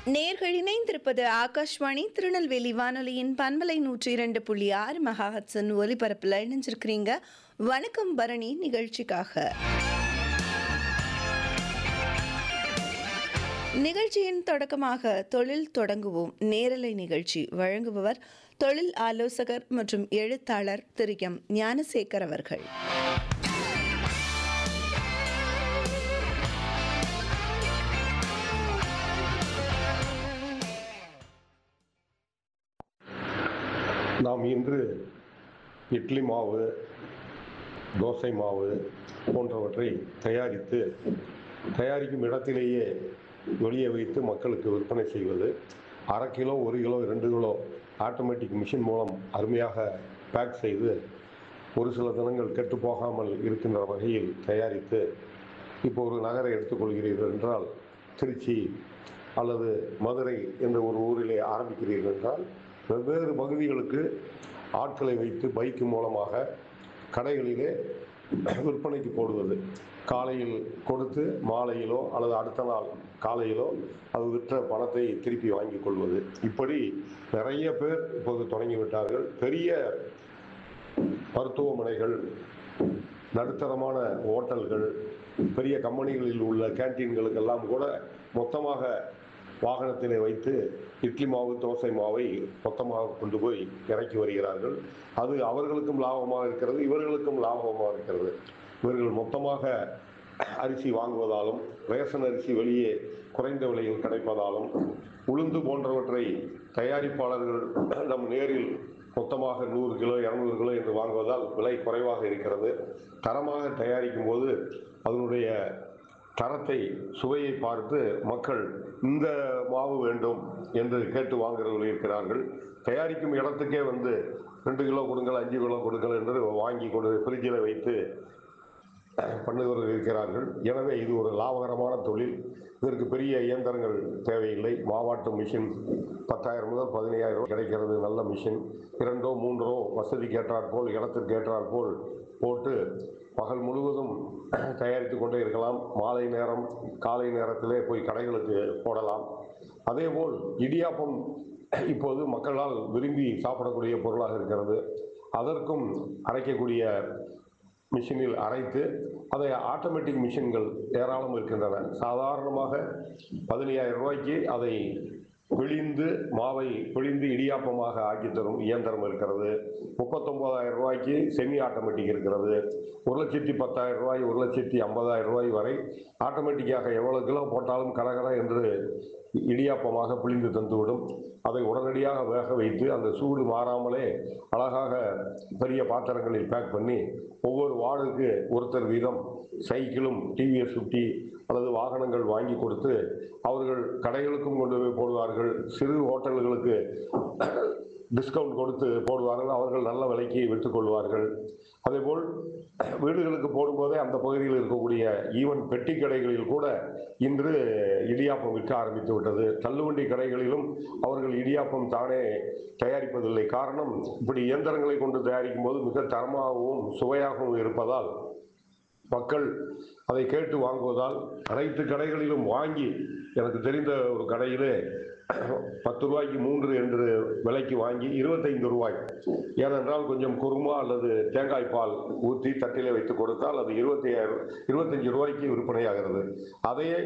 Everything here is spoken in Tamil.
நேர்கள் இணைந்திருப்பது ஆகாஷ்வாணி திருநெல்வேலி வானொலியின் பண்பலை நூற்றி இரண்டு புள்ளி ஆறு மெகாஹட்ஸன் ஒலிபரப்பில் இணைஞ்சிருக்கிறீங்க வணக்கம் பரணி நிகழ்ச்சிக்காக நிகழ்ச்சியின் தொடக்கமாக தொழில் தொடங்குவோம் நேரலை நிகழ்ச்சி வழங்குபவர் தொழில் ஆலோசகர் மற்றும் எழுத்தாளர் திரு எம் ஞானசேகர் அவர்கள் நாம் இன்று இட்லி மாவு தோசை மாவு போன்றவற்றை தயாரித்து தயாரிக்கும் இடத்திலேயே வெளியே வைத்து மக்களுக்கு விற்பனை செய்வது அரை கிலோ ஒரு கிலோ ரெண்டு கிலோ ஆட்டோமேட்டிக் மிஷின் மூலம் அருமையாக பேக் செய்து ஒரு சில தினங்கள் கெட்டு போகாமல் இருக்கின்ற வகையில் தயாரித்து இப்போ ஒரு நகரை எடுத்துக்கொள்கிறீர்கள் என்றால் திருச்சி அல்லது மதுரை என்ற ஒரு ஊரிலே ஆரம்பிக்கிறீர்கள் என்றால் வெவ்வேறு பகுதிகளுக்கு ஆட்களை வைத்து பைக்கு மூலமாக கடைகளிலே விற்பனைக்கு போடுவது காலையில் கொடுத்து மாலையிலோ அல்லது அடுத்த நாள் காலையிலோ அது விற்ற பணத்தை திருப்பி வாங்கிக் கொள்வது இப்படி நிறைய பேர் இப்போது தொடங்கிவிட்டார்கள் பெரிய மருத்துவமனைகள் நடுத்தரமான ஹோட்டல்கள் பெரிய கம்பெனிகளில் உள்ள கேன்டீன்களுக்கெல்லாம் கூட மொத்தமாக வாகனத்திலே வைத்து இட்லி மாவு தோசை மாவை மொத்தமாக கொண்டு போய் இறக்கி வருகிறார்கள் அது அவர்களுக்கும் லாபமாக இருக்கிறது இவர்களுக்கும் லாபமாக இருக்கிறது இவர்கள் மொத்தமாக அரிசி வாங்குவதாலும் ரேஷன் அரிசி வெளியே குறைந்த விலையில் கிடைப்பதாலும் உளுந்து போன்றவற்றை தயாரிப்பாளர்கள் நம் நேரில் மொத்தமாக நூறு கிலோ இரநூறு கிலோ என்று வாங்குவதால் விலை குறைவாக இருக்கிறது தரமாக தயாரிக்கும் போது அதனுடைய தரத்தை சுவையை பார்த்து மக்கள் இந்த மாவு வேண்டும் என்று கேட்டு வாங்குறவர்கள் இருக்கிறார்கள் தயாரிக்கும் இடத்துக்கே வந்து ரெண்டு கிலோ கொடுங்கள் அஞ்சு கிலோ கொடுங்கள் என்று வாங்கி கொண்டு ஃப்ரிட்ஜில் வைத்து பண்ணுகிறவர்கள் இருக்கிறார்கள் எனவே இது ஒரு லாபகரமான தொழில் இதற்கு பெரிய இயந்திரங்கள் தேவையில்லை மாவாட்டு மிஷின் பத்தாயிரம் முதல் பதினையாயிரம் ரூபாய் கிடைக்கிறது நல்ல மிஷின் இரண்டோ மூன்றோ வசதிக்கு ஏற்றாற் போல் இடத்திற்கு ஏற்றாற் போல் போட்டு பகல் முழுவதும் தயாரித்து கொண்டே இருக்கலாம் மாலை நேரம் காலை நேரத்திலே போய் கடைகளுக்கு போடலாம் அதேபோல் இடியாப்பம் இப்போது மக்களால் விரும்பி சாப்பிடக்கூடிய பொருளாக இருக்கிறது அதற்கும் அரைக்கக்கூடிய மிஷினில் அரைத்து அதை ஆட்டோமேட்டிக் மிஷின்கள் ஏராளம் இருக்கின்றன சாதாரணமாக பதினையாயிரம் ரூபாய்க்கு அதை பிழிந்து மாவை பிழிந்து இடியாப்பமாக ஆக்கி தரும் இயந்திரம் இருக்கிறது முப்பத்தொன்பதாயிரம் ரூபாய்க்கு செமி ஆட்டோமேட்டிக் இருக்கிறது ஒரு லட்சத்தி பத்தாயிரம் ரூபாய் ஒரு லட்சத்தி ஐம்பதாயிரம் ரூபாய் வரை ஆட்டோமேட்டிக்காக எவ்வளவு கிலோ போட்டாலும் கடகட என்று இடியாப்பமாக பிழிந்து தந்துவிடும் அதை உடனடியாக வேக வைத்து அந்த சூடு மாறாமலே அழகாக பெரிய பாத்திரங்களில் பேக் பண்ணி ஒவ்வொரு வார்டுக்கு ஒருத்தர் வீதம் சைக்கிளும் டிவிஎஸ் ஃபிஃப்டி அல்லது வாகனங்கள் வாங்கி கொடுத்து அவர்கள் கடைகளுக்கும் கொண்டு போய் போடுவார்கள் சிறு ஹோட்டல்களுக்கு டிஸ்கவுண்ட் கொடுத்து போடுவார்கள் அவர்கள் நல்ல விலைக்கு விற்றுக்கொள்வார்கள் அதேபோல் வீடுகளுக்கு போடும்போதே அந்த பகுதியில் இருக்கக்கூடிய ஈவன் பெட்டி கடைகளில் கூட இன்று இடியாப்பம் விற்க ஆரம்பித்து விட்டது தள்ளுவண்டி கடைகளிலும் அவர்கள் இடியாப்பம் தானே தயாரிப்பதில்லை காரணம் இப்படி இயந்திரங்களை கொண்டு தயாரிக்கும் போது மிக தரமாகவும் சுவையாகவும் இருப்பதால் மக்கள் அதை கேட்டு வாங்குவதால் அனைத்து கடைகளிலும் வாங்கி எனக்கு தெரிந்த ஒரு கடையிலே பத்து ரூபாய்க்கு மூன்று என்று விலைக்கு வாங்கி இருபத்தைந்து ரூபாய் ஏனென்றால் கொஞ்சம் குருமா அல்லது தேங்காய் பால் ஊற்றி தட்டிலே வைத்து கொடுத்தால் அது இருபத்தி ஆயிரம் இருபத்தஞ்சு ரூபாய்க்கு விற்பனையாகிறது அதையே